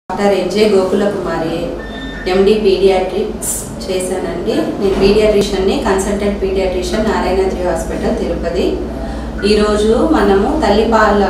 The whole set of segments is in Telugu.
doctor N J Gokula Kumari MD paediatrics చేశానండి నేను పీడియాట్రిషియన్ని consultant paediatrician Narayanadri hospital Tirupati ఈరోజు మనము తల్లిపాల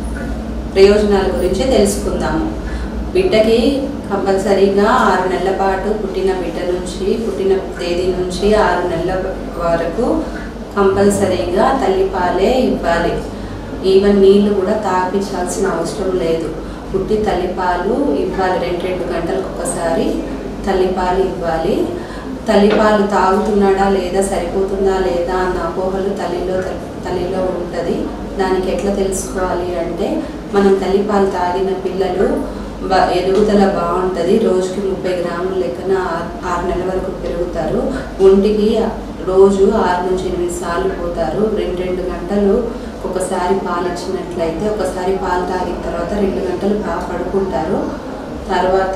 ప్రయోజనాల గురించి తెలుసుకుందాము బిడ్డకి కంపల్సరీగా ఆరు నెలల పాటు పుట్టిన బిడ్డ నుంచి పుట్టిన తేదీ నుంచి ఆరు నెలల వరకు కంపల్సరీగా తల్లిపాలే ఇవ్వాలి ఈవెన్ నీళ్ళు కూడా తాపించాల్సిన అవసరం లేదు పుట్టి తల్లిపాలు ఇవ్వాలి రెండు రెండు గంటలకు ఒకసారి తల్లిపాలు ఇవ్వాలి తల్లిపాలు తాగుతున్నాడా లేదా సరిపోతుందా లేదా అన్న అపోహలు తల్లిలో తల్లిలో ఉంటుంది దానికి ఎట్లా తెలుసుకోవాలి అంటే మనం తల్లిపాలు తాగిన పిల్లలు బ- ఎదుగుదల బాగుంటుంది రోజుకి ముప్పై గ్రాముల లెక్కన ఆరు- ఆరు నెలల వరకు పెరుగుతారు ఒంటికి రోజు ఆరు నుంచి ఎనిమిది సార్లు పోతారు రెండు రెండు గంటలు ఒకసారి పాలు ఇచ్చినట్లయితే ఒకసారి పాలు తాగిన తర్వాత రెండు గంటలు బాగా పడుకుంటారు తర్వాత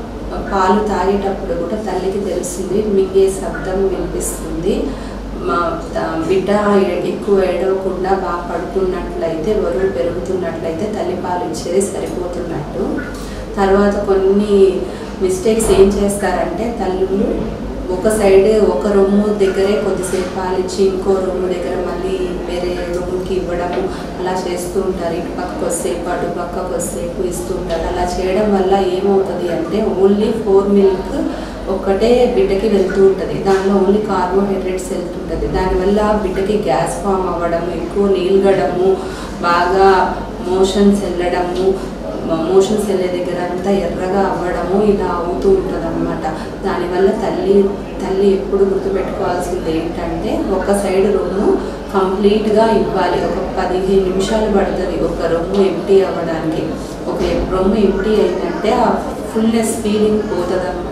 పాలు తాగేటప్పుడు కూడా తల్లికి తెలుస్తుంది మింగే శబ్దం వినిపిస్తుంది మా త- బిడ్డ ఏ- ఎక్కువ ఏడవకుండా బాగా పడుకున్నట్లయితే బరువు పెరుగుతున్నట్లయితే తల్లి పాలు ఇచ్చేది సరిపోతున్నట్టు తర్వాత కొన్ని మిస్టేక్స్ ఏం చేస్తారంటే తల్లులు ఒక సైడ్ ఒక రొమ్ము దగ్గరే కొద్దిసేపు పాలిచ్చి ఇంకో రొమ్ము దగ్గర మళ్ళీ వేరే రొమ్ముకి ఇవ్వడము అలా చేస్తూ ఉంటారు ఇటు పక్కకు వస్తేపు అటు పక్కకు వస్తేపు ఇస్తూ ఉంటారు అలా చేయడం వల్ల ఏమవుతుంది అంటే ఓన్లీ ఫోర్ మిల్క్ ఒక్కటే బిడ్డకి వెళ్తూ ఉంటుంది దానిలో ఓన్లీ కార్బోహైడ్రేట్స్ వెళ్తుంటుంది దానివల్ల బిడ్డకి గ్యాస్ ఫామ్ అవ్వడం ఎక్కువ నీల్గడము బాగా మోషన్స్ వెళ్ళడము మోషన్స్ వెళ్ళే దగ్గర అంతా ఎర్రగా అవ్వడము ఇలా అవుతూ ఉంటుంది అనమాట దానివల్ల తల్లి తల్లి ఎప్పుడు గుర్తుపెట్టుకోవాల్సింది ఏంటంటే ఒక సైడ్ రొమ్ము కంప్లీట్గా ఇవ్వాలి ఒక పదిహేను నిమిషాలు పడుతుంది ఒక రొమ్ము ఎంటీ అవ్వడానికి ఒక రొమ్ము ఎంటీ అయిందంటే ఆ ఫుల్నెస్ ఫీలింగ్ పోతుంది అనమాట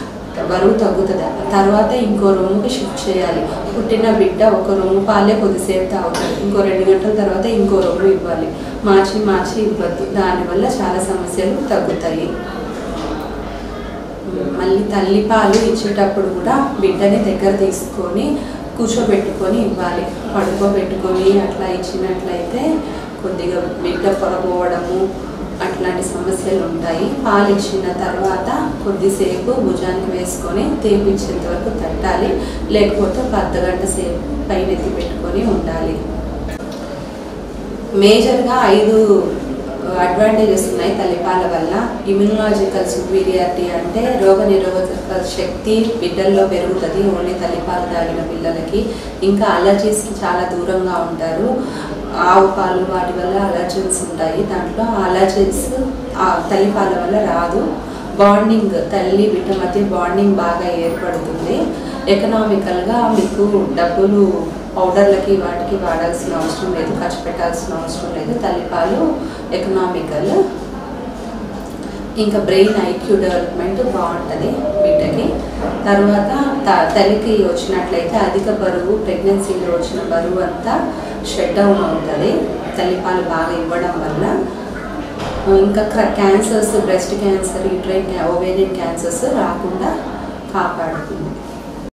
బరువు తగ్గుతుంది తర్వాత ఇంకో రొమ్ముకి షిఫ్ట్ చేయాలి పుట్టిన బిడ్డ ఒక రొమ్ము పాలే కొద్దిసేపు తాగుతుంది ఇంకో రెండు గంటల తర్వాత ఇంకో రొమ్ము ఇవ్వాలి మార్చి మార్చి ఇవ్వద్దు దానివల్ల చాలా సమస్యలు తగ్గుతాయి మళ్ళీ తల్లి పాలు ఇచ్చేటప్పుడు కూడా బిడ్డని దగ్గర తీసుకొని కూర్చోబెట్టుకొని ఇవ్వాలి పడుకోబెట్టుకొని అట్లా ఇచ్చినట్లయితే కొద్దిగా బిడ్డ పొరపోవడము అట్లాంటి సమస్యలు ఉంటాయి పాలు ఇచ్చిన తర్వాత కొద్దిసేపు భుజానికి వేసుకొని తేపించేంత వరకు తట్టాలి లేకపోతే ఒక అర్ధగంట సేపు పైన ఎత్తి పెట్టుకొని ఉండాలి మేజర్గా ఐదు అడ్వాంటేజెస్ ఉన్నాయి తల్లిపాల వల్ల ఇమ్యూనలాజికల్ సుపీరియారిటీ అంటే రోగ నిరోధక శక్తి బిడ్డల్లో పెరుగుతుంది ఓన్లీ తల్లిపాలు తాగిన పిల్లలకి ఇంకా అలర్జీస్కి చాలా దూరంగా ఉంటారు ఆవు పాలు వాటి వల్ల అలర్జీస్ ఉంటాయి దాంట్లో అలర్జీస్ తల్లిపాల వల్ల రాదు బాండింగ్ తల్లి బిడ్డ మధ్య బాండింగ్ బాగా ఏర్పడుతుంది ఎకనామికల్గా మీకు డబ్బులు పౌడర్లకి వాటికి వాడాల్సిన అవసరం లేదు ఖర్చు పెట్టాల్సిన అవసరం లేదు తల్లిపాలు ఎకనామికల్ ఇంకా బ్రెయిన్ ఐక్యూ డెవలప్మెంట్ బాగుంటుంది బిడ్డకి తర్వాత త- తల్లికి వచ్చినట్లయితే అధిక బరువు ప్రెగ్నెన్సీలో వచ్చిన బరువు అంతా షట్ డౌన్ అవుతుంది తల్లిపాలు బాగా ఇవ్వడం వల్ల ఇంకా cancers breast cancer uterine ovarian cancers రాకుండా కాపాడుతుంది